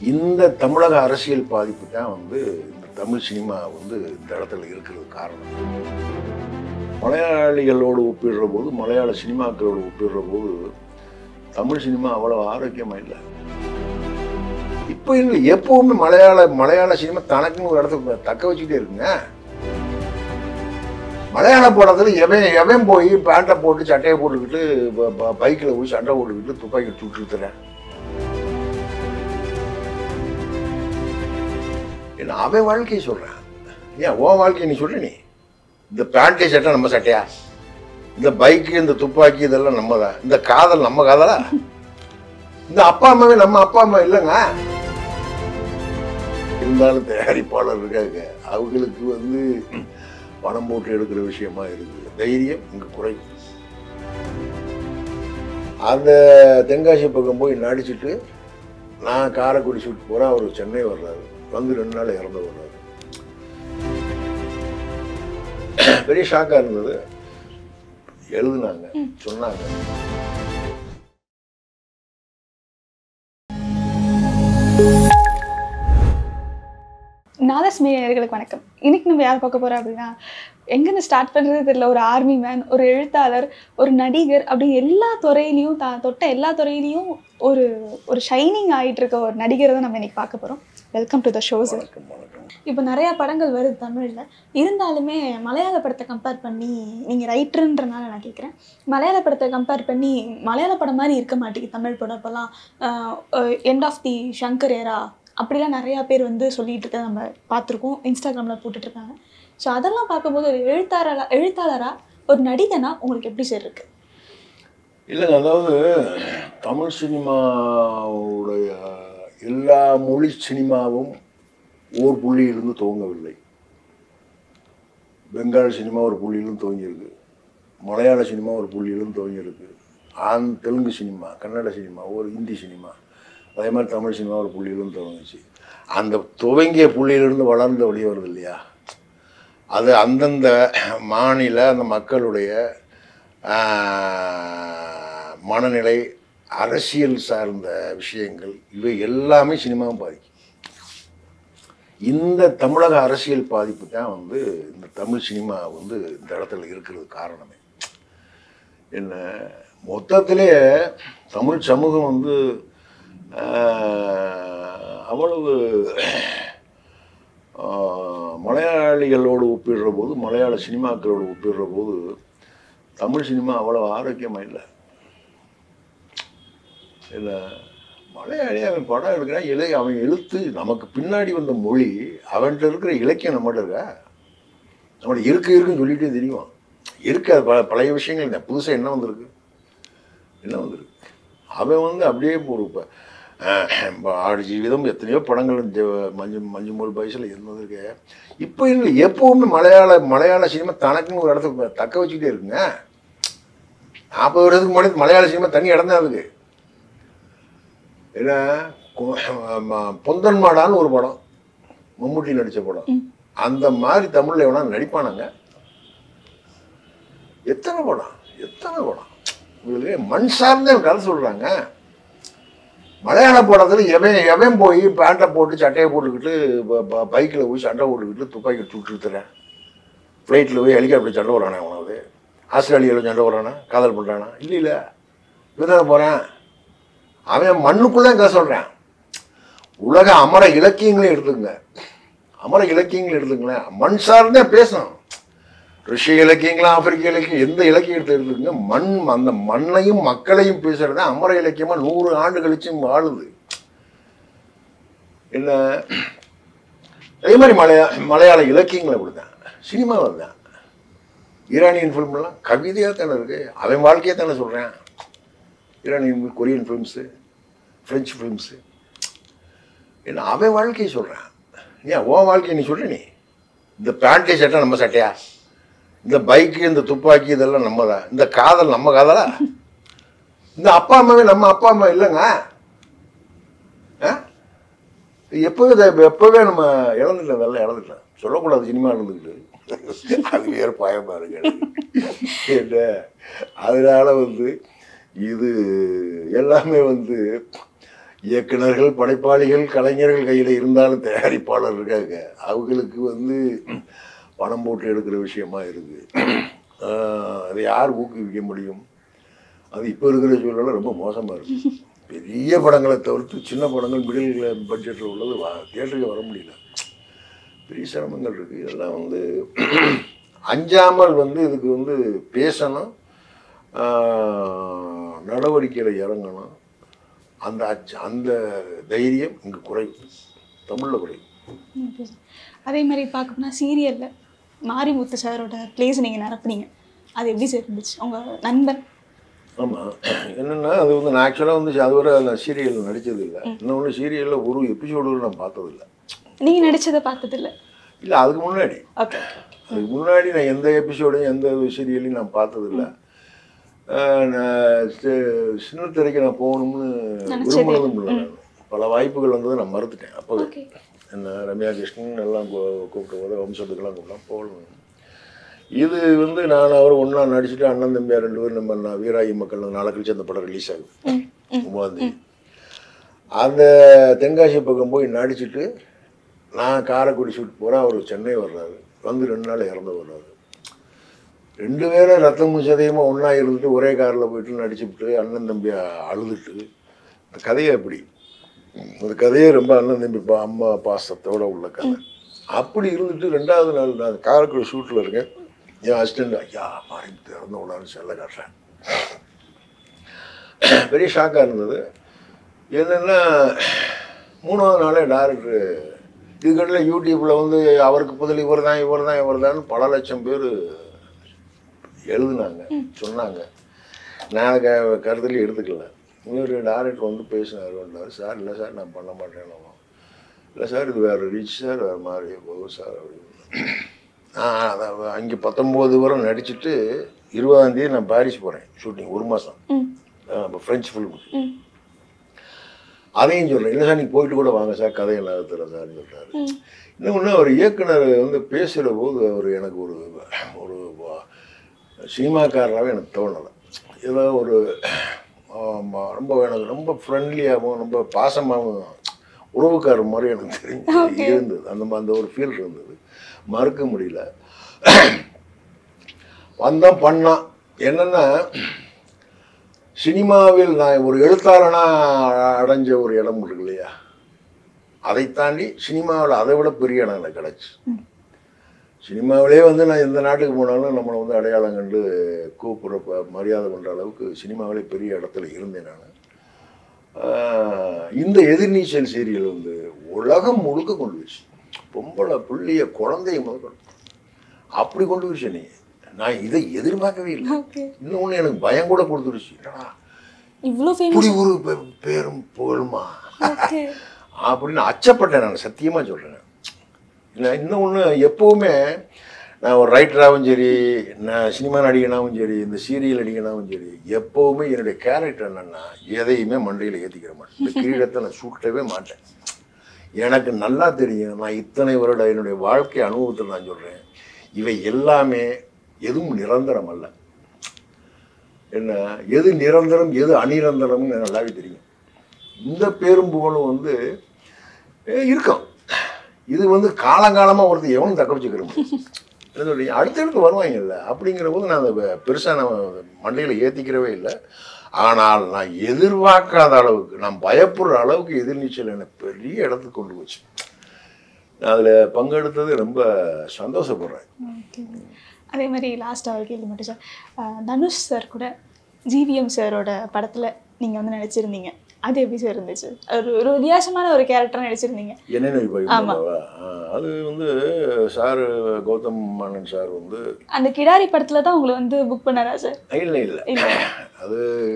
இந்த தமிழக அரசியல் பாதிப்பு தான் வந்து இந்த தமிழ் சினிமா வந்து இந்த இடத்துல இருக்கிறது காரணம் மலையாளிகளோடு ஒப்பிடுற போது மலையாள சினிமாக்களோடு ஒப்பிடுற போது தமிழ் சினிமா அவ்வளவு ஆரோக்கியமா இல்லை இப்போ இல்லை எப்பவுமே மலையாள மலையாள சினிமா தனக்குன்னு ஒரு இடத்துல தக்க வச்சுக்கிட்டே இருக்குங்க மலையாள படத்துல எவன் எவன் போய் பேண்ட்டை போட்டு சட்டையை போட்டுக்கிட்டு பைக்கில் போய் சண்டை போட்டுக்கிட்டு துப்பாக்கி சுட்டுருத்துறேன் என்ன அவன் வாழ்க்கையை சொல்றேன் ஏன் உன் வாழ்க்கையை நீ சொல்ற நீ இந்த பேண்ட்டை சட்டை நம்ம சட்டையா இந்த பைக்கு இந்த துப்பாக்கி இதெல்லாம் நம்ம தான் இந்த காதல் நம்ம காதலா இந்த அப்பா அம்மாவே நம்ம அப்பா அம்மா இல்லைங்க இருந்தாலும் தயாரிப்பாளர் இருக்காங்க அவங்களுக்கு வந்து பணம் போட்டு எடுக்கிற விஷயமா இருக்குது தைரியம் இங்க குறையும் அந்த தென்காசி பக்கம் போய் நடிச்சிட்டு நான் காரைக்குடி ஷூட் போகிறேன் அவர் சென்னை வர்றாரு வந்து ரெண்டு நாள் இறந்து வர்றாரு பெரிய ஷாக்காக இருந்தது எழுதுனாங்க சொன்னாங்க நாதஸ் நேயர்களுக்கு வணக்கம் இன்னைக்கு நம்ம யார் பார்க்க போறோம் அப்படின்னா எங்கேருந்து ஸ்டார்ட் பண்ணுறது தெரியல ஒரு ஆர்மி மேன் ஒரு எழுத்தாளர் ஒரு நடிகர் அப்படி எல்லா துறையிலையும் தான் தொட்ட எல்லா துறையிலையும் ஒரு ஒரு ஷைனிங் ஆயிட்டு இருக்க ஒரு நடிகரை தான் நம்ம இன்னைக்கு பார்க்க போறோம் welcome to the show sir வணக்கம் வணக்கம் இப்போ நிறைய படங்கள் வருது தமிழில் இருந்தாலுமே மலையாள படத்தை கம்பேர் பண்ணி நீங்கள் ரைட்டருன்றனால நான் கேட்குறேன் மலையாள படத்தை கம்பேர் பண்ணி மலையாள படம் மாதிரி இருக்க மாட்டேங்குது தமிழ் படம் இப்போல்லாம் end of the Shankar era அப்படிலாம் நிறையா பேர் வந்து சொல்லிட்டு இருக்க நம்ம பார்த்துருக்கோம் இன்ஸ்டாகிராமில் போட்டுட்ருக்காங்க ஸோ அதெல்லாம் பார்க்கும்போது ஒரு எழுத்தாளரா எழுத்தாளராக ஒரு நடிகனா உங்களுக்கு எப்படி சார் இருக்கு இல்லைங்க அதாவது தமிழ் சினிமாவுடைய எல்லா மொழி சினிமாவும் ஓர் புள்ளியிலிருந்து துவங்கவில்லை பெங்கால் சினிமா ஒரு புள்ளியிலும் துவங்கியிருக்கு மலையாள சினிமா ஒரு புள்ளியிலும் துவங்கியிருக்கு and Telugu cinema Kannada cinema ஒரு ஹிந்தி சினிமா அதே மாதிரி தமிழ் சினிமா ஒரு புள்ளியிலும் துவங்குச்சு அந்த துவங்கிய புள்ளியிலிருந்து வளர்ந்து வெளியே வருது இல்லையா அது அந்தந்த மாநில அந்த மக்களுடைய ஆஹ், மனநிலை அரசியல் சார்ந்த விஷயங்கள் இவை எல்லாமே சினிமாவும் பாதிக்கும் இந்த தமிழக அரசியல் பாதிப்பு தான் வந்து இந்த தமிழ் சினிமா வந்து இந்த இடத்துல இருக்கிறது காரணமே என்ன மொத்தத்திலே தமிழ் சமூகம் வந்து ஆஹ், அவ்வளவு ஆஹ், மலையாளிகளோடு ஒப்பிடுற போது மலையாள சினிமாக்களோடு ஒப்பிடுற போது தமிழ் சினிமா அவ்வளவு ஆரோக்கியமாக இல்லை இல்லை மலையாளி அவன் படம் எடுக்கிறான் இலை அவன் எழுத்து நமக்கு பின்னாடி வந்த மொழி அவன்கிட்ட இருக்கிற இலக்கியம் நம்மகிட்ட இருக்கா நம்மகிட்ட இருக்கு இருக்குன்னு சொல்லிட்டே தெரியும் இருக்கு அது ப பழைய விஷயங்கள் இல்லை புதுசாக என்ன வந்திருக்கு என்ன வந்திருக்கு அவன் வந்து அப்படியே ஒரு இப்போ ஆடு ஜீவிதம் எத்தனையோ படங்கள் இந்த மஞ்சு மஞ்சு மூல் வயசில் இருந்ததுக்கு இப்போ இல்லை எப்பவுமே மலையாள மலையாள சினிமா தனக்குன்னு ஒரு இடத்துல தக்க வச்சுக்கிட்டே இருக்குங்க நாற்பது வருஷத்துக்கு முன்னாடி மலையாள சினிமா தனி இடம் தான் அதுக்கு ஏன்னா கு- ம- பொந்தன் மாடான்னு ஒரு படம் மம்முட்டி நடித்த படம் அந்த மாதிரி தமிழில் எவனா நடிப்பானாங்க எத்தனை படம் எத்தனை படம் உங்களுக்கு மண் சார்ந்த கதை சொல்கிறாங்க மலையாள படத்தில் எவன் எவன் போய் பேண்ட்டை போட்டு சட்டையை போட்டுக்கிட்டு பைக்கில் போய் சண்டை போட்டுக்கிட்டு துப்பாக்கி சுட்டுருத்துறேன் ஃப்ளைட்டில் போய் ஹெலிகாப்டர் சண்டை வரானே அவனாவது ஆஸ்திரேலியாவில் சண்டை வரானா காதல் பண்ணுறானா இல்லை இல்லை இவன் போகிறேன் அவன் மண்ணுக்குள்ளே கதை சொல்கிறேன் உலக அமர இலக்கியங்களே எடுத்துக்கங்க அமர இலக்கியங்களை எடுத்துங்களேன் மண் சார்ந்தே பேசணும் ருஷ்ய இலக்கியங்களா ஆப்பிரிக்க இலக்கியம் எந்த இலக்கியம் எடுத்து எடுத்துக்கங்க மண் அந்த மண்ணையும் மக்களையும் பேசுறது அமர இலக்கியமா நூறு ஆண்டு கழிச்சும் வாழுது என்ன அதே மாதிரி மலையா மலையாள இலக்கியங்களை அப்படிதான் சினிமாவில் தான் ஈரானியன் ஃபிலிம்லாம் கவிதையாக தானே இருக்கு அவன் வாழ்க்கையை தானே சொல்கிறேன் Iranian Korean films French films என்ன அவன் வாழ்க்கையை சொல்கிறேன் ஏன் உன் வாழ்க்கையை நீ சொல்ற நீ இந்த பேண்ட்டை சட்டை நம்ம சட்டையா இந்த பைக்கு இந்த துப்பாக்கி இதெல்லாம் நம்ம தான் இந்த காதல் நம்ம காதலா இந்த அப்பா அம்மாவே நம்ம அப்பா அம்மா இல்லைங்க ஆ? எப்போவே இதை- எப்போவே நம்ம இழந்துட்டோம் அதெல்லாம் இழந்துட்டோம் சொல்லக்கூடாது சினிமா இருந்துக்கிட்டு அது வேறு பயமா இருக்கு எனக்கு. என்ன அதனால வந்து இது எல்லாமே வந்து இயக்குனர்கள் படைப்பாளிகள் கலைஞர்கள் கையில் இருந்தாலும் தயாரிப்பாளர் இருக்காங்க அவங்களுக்கு வந்து பணம் போட்டு எடுக்கிற விஷயமா இருக்கு ஆஹ் அதை யார் ஊக்குவிக்க முடியும் அது இப்போ இருக்கிற சூழலில் ரொம்ப மோசமாக இருக்கு பெரிய படங்களை தவிர்த்து சின்ன படங்கள் மிடில் பட்ஜெட்டில் உள்ளது வா தியேட்டருக்கு வர முடியல பெரிய சிரமங்கள் இருக்குது இதெல்லாம் வந்து அஞ்சாமல் வந்து இதுக்கு வந்து பேசணும் ஆஹ் நடவடிக்கையில் இறங்கணும் அந்த அச்ச அந்த தைரியம் இங்கே குறைவு தமிழில் குறைவு Okay sir. அதே மாதிரி பார்க்க போனால் சீரியலில் மாரிமுத்து சாரோட பிளேஸ் நீங்கள் நிரப்புனீங்க அது எப்படி சார் இருந்துச்சு உங்கள் நண்பன் ஆமாம் என்னென்னா அது வந்து நான் ஆக்சுவலாக வந்து அதுவரை நான் சீரியலில் நடித்தது இல்லை இன்னொன்று சீரியலில் ஒரு எபிசோடு நான் பார்த்ததில்ல நீங்கள் நடிச்சதை பார்த்ததில்ல இல்லை அதுக்கு முன்னாடி ஓகே அதுக்கு முன்னாடி நான் எந்த எபிசோடையும் எந்த சீரியலையும் நான் பார்த்ததில்ல ஆஹ் நான் சி- சின்ன திரைக்கு நான் போகணும்னு நினைச்சதே விரும்பினதும் இல்லை நான். பல வாய்ப்புகள் வந்ததை நான் மறுத்துட்டேன் அப்போ ஓகே என்ன ரம்யா கிருஷ்ணன் எல்லாம் கூ- கூப்பிட்ட போது வம்சத்துக்கெல்லாம் கூப்பிட்டா போகணும் இது வந்து நான் அவர் ஒன்றா நடிச்சுட்டு அண்ணன் தம்பியா ரெண்டு பேரும் நம்ம நான் வீராயி மக்கள் நாளை கழிச்சு அந்த படம் ரிலீஸ் ஆகுது ம் ம் ஒன்பதாம் தேதி அந்த தென்காசி பக்கம் போய் நடிச்சுட்டு நான் காரைக்குடி ஷூட் போகிறேன் அவர் சென்னை வர்றாரு வந்து ரெண்டு நாள் இறந்து வர்றாரு ரெண்டு பேரும் ரத்தமும் சதயமாக ஒன்றா இருந்துட்டு ஒரே காரில் போயிட்டு நடிச்சுட்டு அண்ணன் தம்பி அழுதுட்டு இந்த கதையை எப்படி அந்த கதையே ரொம்ப அண்ணன் தம்பி பா அம்மா பாசத்தோட உள்ள கதை அப்படி இருந்துட்டு ரெண்டாவது நாள் நான் காரைக்குடி ஷூட்டில் இருக்கேன் என் அசிஸ்டண்ட் ஐயா மாறி இறந்து விடான்னு செல்ல காட்டுறேன் பெரிய ஷாக்காக இருந்தது என்னென்னா மூணாவது நாளே டேரக்டர் இதுக்கடையில் யூடியூப்பில் வந்து அவருக்கு பதில் இவர் தான் இவர் தான் இவர் தான் பல லட்சம் பேர் எழுதுனாங்க சொன்னாங்க நான் அதை க கருத்தில் எடுத்துக்கல இவர் டேரக்டர் வந்து பேசினார் வந்தார் சார் இல்லை சார் நான் பண்ண மாட்டேன் இல்லை சார் இது வேறு ரீச் சார் வேறு மாதிரி போகும் சார் அப்படின்னு நான் அதை அங்கே பத்தொம்போது வரை நடிச்சுட்டு இருபதாம் தேதி நான் பாரிஸ் போகிறேன் ஷூட்டிங் ஒரு மாதம் ம் இப்போ ஃப்ரெஞ்சு ஃபிலிம் ம் அதையும் சொல்கிறேன் இல்லை சார் நீங்கள் போயிட்டு கூட வாங்க சார் கதையை நான் தரேன் சார்னு சொல்கிறாரு ம் இன்னொன்று ஒரு இயக்குனர் வந்து பேசுகிற போது அவர் எனக்கு ஒரு ஒரு வ- சினிமாக்காரராகவே எனக்கு தோணலை ஏதோ ஒரு ஆமா, ரொம்ப எனக்கு ரொம்ப ஃப்ரெண்ட்லியாகவும் ரொம்ப பாசமாகவும் உறவுக்காரர் மாதிரி எனக்கு தெரிஞ்சு இருந்தது அந்த மா- அந்த ஒரு ஃபீல் இருந்தது மறுக்க முடியல வந்தான் பண்ணான் என்னென்னா சினிமாவில் நான் ஒரு எழுத்தாளனா அடைஞ்ச ஒரு இடம் இருக்கு இல்லையா அதை தாண்டி சினிமாவில் அதை விட பெரிய இடம் எனக்கு கிடச்சி சினிமாவிலே வந்து நான் எந்த நாட்டுக்கு போனாலும் நம்மளை வந்து அடையாளம் கண்டு கூப்பிட்ற ப- மரியாதை பண்ணுற அளவுக்கு சினிமாவிலே பெரிய இடத்துல இருந்தேன் நான் இந்த எதிர்நீச்சல் சீரியல் வந்து உலகம் முழுக்க கொண்டு போச்சு பொம்பளை புள்ளிய குழந்தைய முதல் அப்படி கொண்டு போச்சு நீ நான் இதை எதிர்பார்க்கவே இல்லை ஓகே இன்னொன்று எனக்கு பயம் கூட கொடுத்துருச்சு என்னடா இவ்வளோ இப்படி ஃபேமஸ் ஒரு பே- பேரும் புகழுமா ஓகே அப்படின்னு அச்சப்பட்டேன் நான் சத்தியமாக சொல்கிறேன் இல்லை இன்னொன்று எப்போவுமே நான் ஒரு ரைட்டராகவும் சரி நான் சினிமா நடிகனாகவும் சரி இந்த சீரியல் நடிகனாகவும் சரி எப்போவுமே என்னுடைய கேரக்டர் என்னென்னா எதையுமே மண்டையில் ஏற்றிக்கிற மாட்டேன் இந்த கிரீடத்தை நான் சூட்டவே மாட்டேன் எனக்கு நல்லா தெரியும் நான் இத்தனை வருட என்னுடைய வாழ்க்கை அனுபவத்தில் நான் சொல்கிறேன் இவை எல்லாமே எதுவும் நிரந்தரம் அல்ல என்ன எது நிரந்தரம் எது அநிரந்தரம்னு எனக்கு நல்லாவே தெரியும் இந்த பேரும் புகழும் வந்து அஹ், இருக்கும் இது வந்து காலங்காலமாக ஒருத்தர் எவனும் தக்க வச்சுக்கிற முடியும் என்ன சொல்றீங்க அடுத்தடுத்து வருவாங்கல்ல அப்படிங்கிற போது நான் அதை பெருசாக நான் மண்டையில் ஏற்றிக்கிறவே இல்லை ஆனால் நான் எதிர்பார்க்காத அளவுக்கு நான் பயப்படுற அளவுக்கு எதிர்நீச்சல் என்னை பெரிய இடத்துக்கு கொண்டு போச்சு நான் அதில் பங்கெடுத்தது ரொம்ப சந்தோஷப்படுறேன் ஓகே அதே மாதிரி லாஸ்ட்டாக ஒரு கேள்வி மட்டும் சார் அஹ் தனுஷ் சார் கூட ஜிவிஎம் சாரோட படத்தில் நீங்கள் வந்து நடிச்சிருந்தீங்க அது எப்படி சார் இருந்துச்சு ஒரு ஒரு வித்தியாசமான ஒரு கேரக்டர் நடிச்சிருந்தீங்க என்னென்ன ஆமா. அது வந்து சார் கௌதம் மேனன் சார் வந்து அந்த கிடாரி படத்தில் தான் உங்களை வந்து புக் பண்ணாரா சார் இல்லை இல்லை இல்லை அது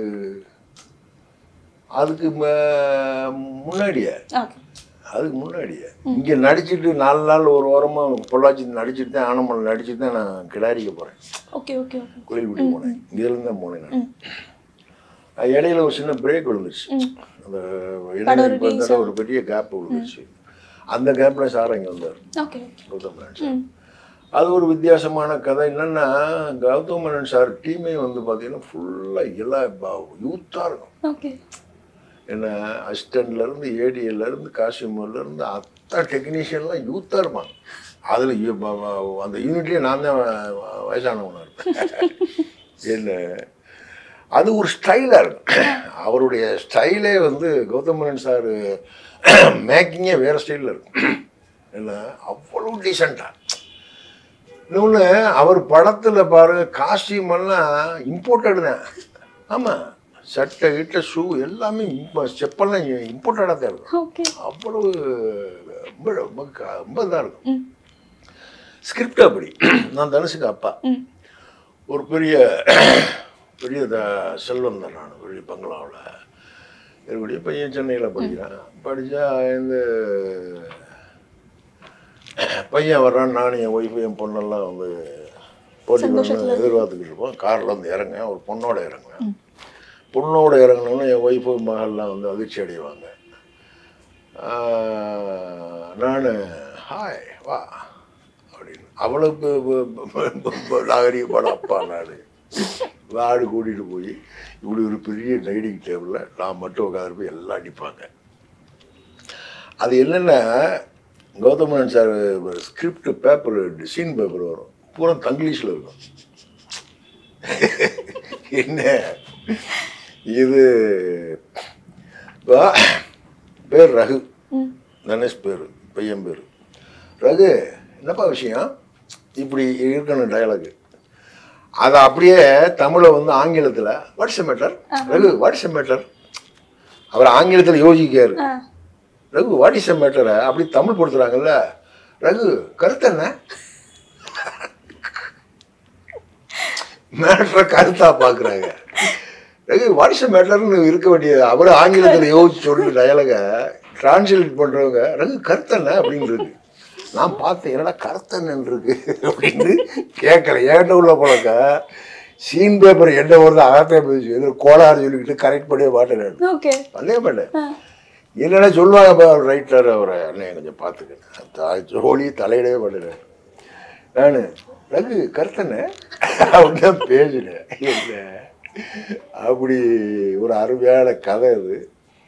அதுக்கு ம- முன்னாடியே ஓகே அதுக்கு முன்னாடியே இங்கே நடிச்சிட்டு நாலு நாள் ஒரு வாரமாக பொள்ளாச்சி நடிச்சிட்டு தான் ஆனமலை நடிச்சிட்டு தான் நான் கிடாரிக்க போகிறேன் ஓகே ஓகே ஓகே கோயில்பட்டி போனேன் இங்கேருந்து தான் போனேன் நான் அது இடையில ஒரு சின்ன பிரேக் விழுந்துருச்சு அந்த இடையில இப்ப இந்த தடவை ஒரு பெரிய கேப் விழுந்துருச்சு அந்த கேப்பில் சார் இங்கே வந்தார் ஓகே கௌதம் மேனன் சார் அது ஒரு வித்தியாசமான கதை என்னன்னா கௌதம் மேனன் சார் டீமே வந்து பார்த்தீங்கன்னா ஃபுல்லாக எல்லாம் யூத்தாக இருக்கும் ஓகே என்ன அசிஸ்டண்ட்லேருந்து ஏடிஎல்லேருந்து காஸ்டியூமர்லேருந்து அத்தனை டெக்னீஷியன்லாம் யூத்தாக இருப்பாங்க அதில் அந்த யூனிட்லேயே நான் தான் வ- வயசானவனா இருப்பேன் என்ன அது ஒரு ஸ்டைலாக இருக்கும் அவருடைய ஸ்டைலே வந்து கௌதமன் சார் மேக்கிங்கே வேறு ஸ்டைலில் இருக்கும் என்ன அவ்வளோ டீசெண்டாக இன்னொன்று அவர் படத்தில் பாருங்க காஸ்டியூம் எல்லாம் இம்போர்ட்டடு தான் ஆமாம் சட்டை கிட்ட ஷூ எல்லாமே இப்போ செப்பெல்லாம் இம்போர்ட்டடாக தான் இருக்கும் ஓகே அவ்வளவு ரொம்ப ரொம்ப க- ரொம்ப இதாக இருக்கும் ம் ஸ்கிரிப்ட் அப்படி நான் தனுஷுக்கு அப்பா ம் ஒரு பெரிய பெரிய த செல்வம் தான் நான் பெரிய பங்களாவில் இருக்கக்கூடிய பையன் சென்னையில் படிக்கிறான் படித்தா இந்த பையன் வர்றான் நானும் என் ஒய்ஃபு என் பொண்ணெல்லாம் வந்து போட்டி சந்தோஷத்துல பண்ண எதிர்பார்த்துக்கிட்டு இருப்போம் காரில் வந்து இறங்க ஒரு பொண்ணோட இறங்குவேன் பொண்ணோட இறங்கினோன்னு என் ஒய்ஃபு மகள்லாம் வந்து அதிர்ச்சி அடைவாங்க நான் ஹாய் வா அப்படின்னு அவளுக்கு நாகரிகமான அப்பா நான் வாடு கூட்டிகிட்டு போய் இப்படி ஒரு பெரிய டைனிங் டேபிளில் நான் மட்டும் உட்காந்து போய் எல்லாம் அடிப்பாங்க அது என்னென்னா Gauthaman sir script paper scene paper வரும் பூரா தங்கிலீஷில் இருக்கும் என்ன இது வா- பேர் ரகு ம் தனேஷ் பேர் பையன் பேர் ரகு என்னப்பா விஷயம் இப்படி இருக்கணும் டயலாகு அதை அப்படியே தமிழை வந்து ஆங்கிலத்தில் what's matter Raghu what's matter அவர் ஆங்கிலத்தில் யோசிக்காரு ஆ ரகு வாட் இஸ் மேட்டரை அப்படி தமிழ் படுத்துறாங்கல்ல ரகு கருத்து என்ன மேட்டரை கருத்தா பார்க்குறாங்க ரகு வாட் இஸ் மேட்டர்னு இருக்க வேண்டியது அவர் ஆங்கிலத்தில் யோசிச்சு சொல்லி டயலாக டிரான்ஸ்லேட் பண்ணுறவங்க ரகு கருத்து என்ன அப்படின்னு இருக்கு நான் பார்த்தேன் என்னடா கருத்து என்னன்னு இருக்கு அப்படின்னு கேட்கல ஏன்ட்ட உள்ள போலக்க சீன் பேப்பர் என்ன வருது அகத்தே போயிடுச்சு எதிர கோளாறு சொல்லிக்கிட்டு கரெக்ட் பண்ணியே மாட்டேன் ஓகே பண்ணவே மாட்டேன் ஆ என்னடா சொல்லுவாங்க ரைட்டர் அவரை அண்ணன் கொஞ்சம் பார்த்துக்கேன் ஜோலி தலையிடவே மாட்டேன் நான் ரகு கருத்தனை அப்படின்னு தான் பேசினேன் இல்லை அப்படி ஒரு அருமையான கதை அது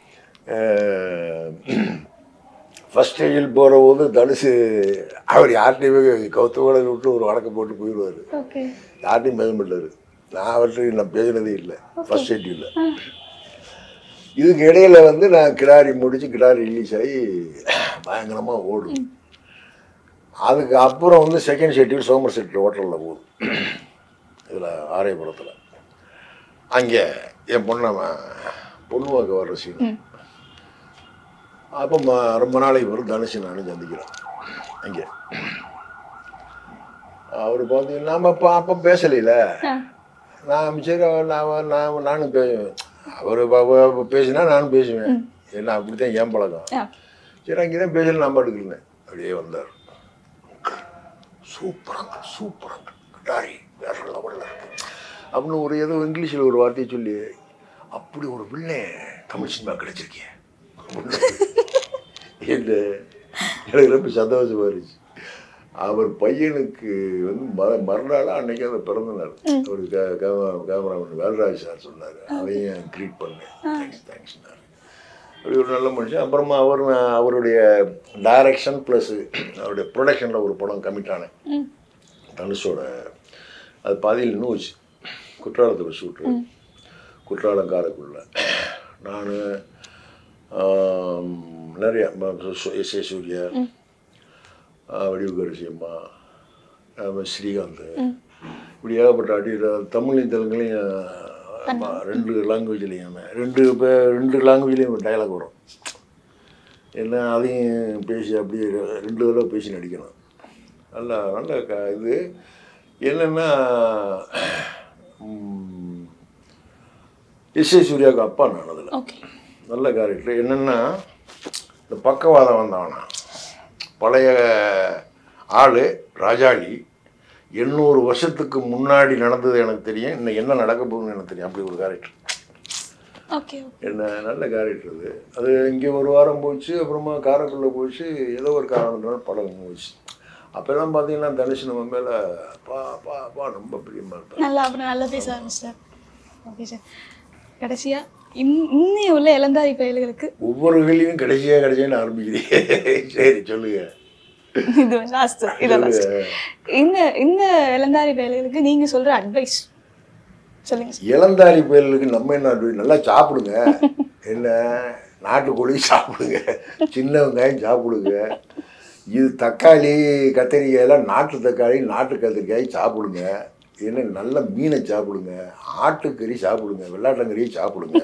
ஃபஸ்ட் ஸ்டேஜில் போகிற போது தனுஷு அவர் யார்கிட்டையுமே கௌத்தமோட விட்டு ஒரு வழக்கம் போட்டு போயிடுவார் ஓகே யார்ட்டையும் பேச மாட்டார் நான் அவர்கிட்ட நான் பேசினதே இல்லை ஃபஸ்ட் ஸ்டேஜில் இதுக்கு இடையில வந்து நான் கிடாரி முடிச்சு கிடாரி ரிலீஸ் ஆகி பயங்கரமாக ஓடும் அதுக்கு அப்புறம் வந்து செகண்ட் ஷெட்யூல் சோமர் செட்டில் ஹோட்டலில் போகுது இதில் ஆரையபுரத்தில் அங்கே என் பொண்ணை ம- பொண்ணு பார்க்க வர்ற சீன் ம். அப்போ ம- ரொம்ப நாளைக்கு வரும் தனுஷ் நானும் சந்திக்கிறோம் அங்கே அவர் பார்த்தீங்கன்னா நம்ம அப்போ அப்போ பேசலையில ஆ நான் சரி அவர் நான் நான் நானும் பே அவர் பேசினா நானும் பேசுவேன் ஏன்னா அப்படி தான் ஏன் பழக்கம் ஆ சரி அங்கே தான் பேசல நான் பாட்டுக்கிறேன் அப்படியே வந்தார் சூப்பராங்க சூப்பராங்க கிட்டாரி வேற லெவலில் இருக்கு அப்படின்னு ஒரு ஏதோ இங்கிலீஷில் ஒரு வார்த்தையை சொல்லி அப்படி ஒரு பிள்ளை தமிழ் சினிமா கிடைச்சிருக்கேன் என்ன எனக்கு ரொம்ப சந்தோஷமா இருந்துச்சு அவர் பையனுக்கு வந்து ம மறுநாள் அன்னைக்கு அந்த பிறந்த நாள் ஒரு கேமராமேன் வேல்ராஜ் சார் சொன்னார் அதையும் க்ரீட் பண்ணேன் தேங்க்ஸ் தேங்க்ஸ்னார் அப்படி ஒரு நல்ல மனுஷன் அப்புறமா அவர் அவருடைய டைரக்ஷன் ப்ளஸ் அவருடைய ப்ரொடக்ஷனில் ஒரு படம் கமிட் ஆனேன் ம் தனுஷோட அது பாதியில் நியூஸ் குற்றாலத்தில் ஷூட்ரு குற்றாலம் காரைக்குள்ள நான் நிறைய எஸ் ஏ சூர்யா வடிவுகரிசி அம்மா அப்புறம் ஸ்ரீகாந்த் இப்படி ஏகப்பட்ட அடி தமிழ்லையும் தெலுங்குலையும் ஆமா, ரெண்டு லாங்குவேஜ்லேயும் ரெண்டு இப்போ ரெண்டு லாங்குவேஜ்லேயும் டயலாக் வரும் என்ன அதையும் பேசி அப்படியே ரெ- ரெண்டு தடவை பேசி நடிக்கணும் நல்ல நல்ல க இது என்னென்னா எஸ்ஏ சூர்யாவுக்கு அப்பா நான் அதில் ஓகே நல்ல கேரக்டர் என்னென்னா இந்த பக்கவாதம் வந்தவனா பழைய ஆள் ராஜாளி எண்ணூறு வருஷத்துக்கு முன்னாடி நடந்தது எனக்கு தெரியும் இன்னும் என்ன நடக்க போகுதுன்னு எனக்கு தெரியும் அப்படி ஒரு கேரக்டர் ஓகே என்ன நல்ல கேரக்டர் அது அது இங்கே ஒரு வாரம் போச்சு அப்புறமா காரைக்குள்ளே போச்சு ஏதோ ஒரு காரணத்தினால படம் போச்சு அப்போல்லாம் பார்த்தீங்கன்னா தனுஷ் நம்ம மேலே பா பா பா ரொம்ப பிரியமாக இருப்பார் நல்லா அப்புறம் நல்லா பேச ஆரம்பிச்சிட்டார் ஓகே சார் கடைசியாக இன்- இன்னைய உள்ள இளந்தாரி பயல்களுக்கு ஒவ்வொரு கேள்வியும் கடைசியாக கடைசியாக ஆரம்பிக்கிறீங்க சரி சொல்லுங்க இது லாஸ்ட் இது லாஸ்ட் இந்த இந்த இளந்தாரி பயல்களுக்கு நீங்க சொல்ற அட்வைஸ் சொல்லுங்க சார் இளந்தாரி பயலுக்கு நம்ம என்ன advice? நல்லா சாப்பிடுங்க என்ன நாட்டுக்கோழி சாப்பிடுங்க சின்ன வெங்காயம் சாப்பிடுங்க இது தக்காளி கத்திரிக்காய் எல்லாம் நாட்டு தக்காளி நாட்டு கத்திரிக்காய் சாப்பிடுங்க என்ன நல்ல மீனை சாப்பிடுங்க ஆட்டுக்கறி சாப்பிடுங்க வெள்ளாட்டங்கறியை சாப்பிடுங்க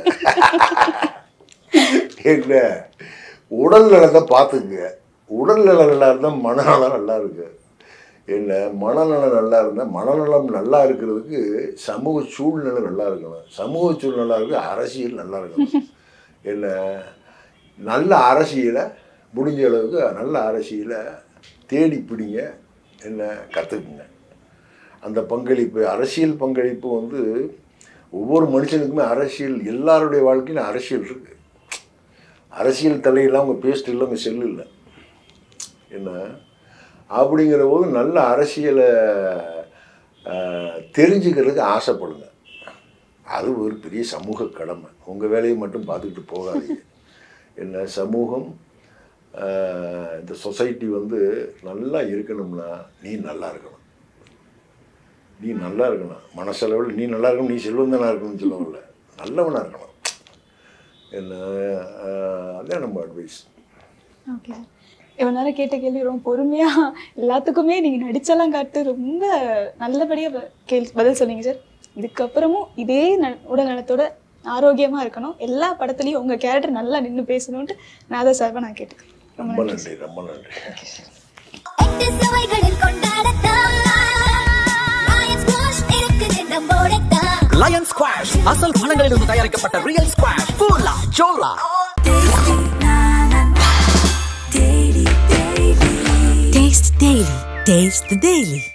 என்ன உடல் நலத்தை பார்த்துக்குங்க உடல் நலம் நல்லா இருந்தால் மனநலம் நல்லா இருக்கு என்ன மனநலம் நல்லா இருந்தால் மனநலம் நல்லா இருக்கிறதுக்கு சமூக சூழ்நிலை நல்லா இருக்கணும் சமூக சூழ்நிலை நல்லா இருக்கு அரசியல் நல்லா இருக்கணும் என்ன நல்ல அரசியலை முடிஞ்ச அளவுக்கு நல்ல அரசியலை தேடி பிடிங்க என்ன கற்றுக்குங்க அந்த பங்களிப்பு அரசியல் பங்களிப்பு வந்து ஒவ்வொரு மனுஷனுக்குமே அரசியல் எல்லாருடைய வாழ்க்கையிலும் அரசியல் இருக்குது அரசியல் தலையெல்லாம் அவங்க பேஸ்ட் இல்லை அவங்க செல்லு இல்லை என்ன அப்படிங்கிற போது நல்ல அரசியலை ஆஹ், தெரிஞ்சுக்கிறதுக்கு ஆசைப்படுங்க அது ஒரு பெரிய சமூக கடமை உங்கள் வேலையை மட்டும் பார்த்துக்கிட்டு போகாதீங்க என்ன சமூகம் ஆஹ், இந்த சொசைட்டி வந்து நல்லா இருக்கணும்னா நீ நல்லா இருக்கணும் நீ நல்லா இருக்கணும் மனசளவில் நீ நல்லா இருக்கணும் நீ செல்வந்தனா இருக்கணும்னு சொல்லவில்ல நல்லவனாக இருக்கணும் என்ன ஆஹ், அதான் நம்ம அட்வைஸ் ஓகே இவ்வளோ நேரம் கேட்ட கேள்வி ரொம்ப பொறுமையா எல்லாத்துக்குமே நீங்க நடிச்செல்லாம் காட்டு ரொம்ப நல்லபடியா ப- கேள் பதில் சொன்னீங்க சார் இதுக்கப்புறமும் இதே ந உடல் நலத்தோட ஆரோக்கியமா இருக்கணும் எல்லா படத்துலயும் உங்க கேரக்டர் நல்லா நின்று பேசணும்ட்டு நாதா சார்பா நான் கேட்டுக்கிறேன் ரொம்ப ரொம்ப நன்றி நன்றி ரொம்ப நன்றி எட்டு சுவைகளில் கொண்டாடத்தான் Lions Squash இருக்குது நம்மோடத்தான் லயன் ஸ்குவாஷ் அசல் பழங்களிலிருந்து தயாரிக்கப்பட்ட ரியல் ஸ்குவாஷ் பூலா சோலா Taste Daily. Taste the Daily.